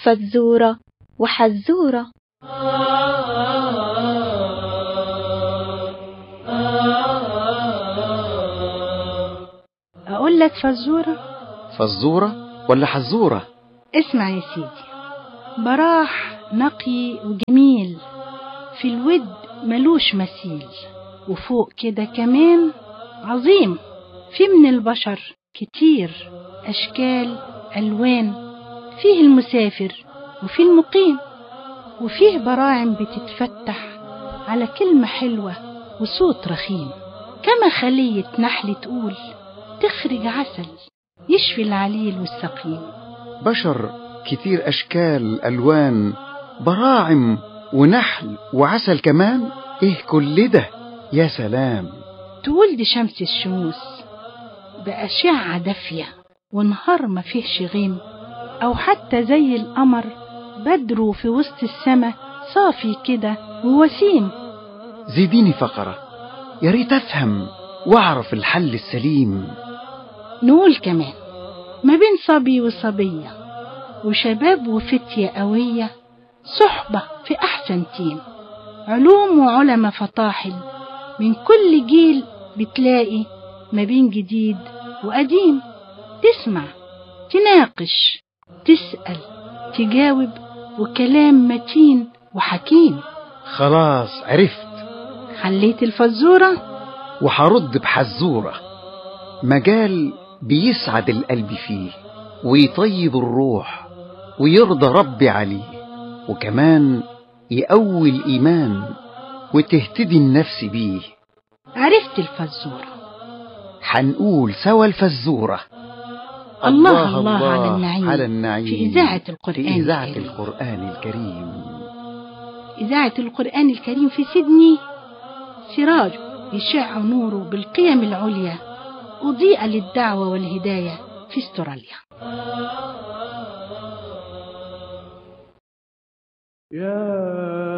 فزورة وحزورة أقول لك فزورة فزورة ولا حزورة اسمع يا سيدي براح نقي وجميل في الود ملوش مثيل وفوق كده كمان عظيم في من البشر كتير أشكال ألوان فيه المسافر وفيه المقيم وفيه براعم بتتفتح على كلمة حلوة وصوت رخيم كما خلية نحل تقول تخرج عسل يشفي العليل والسقيم بشر كتير أشكال ألوان براعم ونحل وعسل كمان إيه كل ده يا سلام تقول دي شمس الشموس بأشعة دافية ونهار ما فيهش غيم أو حتى زي القمر بدره في وسط السما صافي كده ووسيم زيديني فقرة يا ريت أفهم وأعرف الحل السليم نقول كمان ما بين صبي وصبية وشباب وفتية قوية صحبة في أحسن تيم علوم وعلماء فطاحل من كل جيل بتلاقي ما بين جديد وقديم تسمع تناقش تسأل تجاوب وكلام متين وحكيم خلاص عرفت حليت الفزورة وحرد بحزورة مجال بيسعد القلب فيه ويطيب الروح ويرضى ربي عليه وكمان يقوي الإيمان وتهتدي النفس بيه عرفت الفزورة حنقول سوا الفزورة الله الله على النعيم على النعيم في إذاعة القرآن في إذاعة الكريم. القرآن الكريم إذاعة القرآن الكريم في سيدني سراج يشع نوره بالقيم العليا أضيء للدعوة والهداية في استراليا يا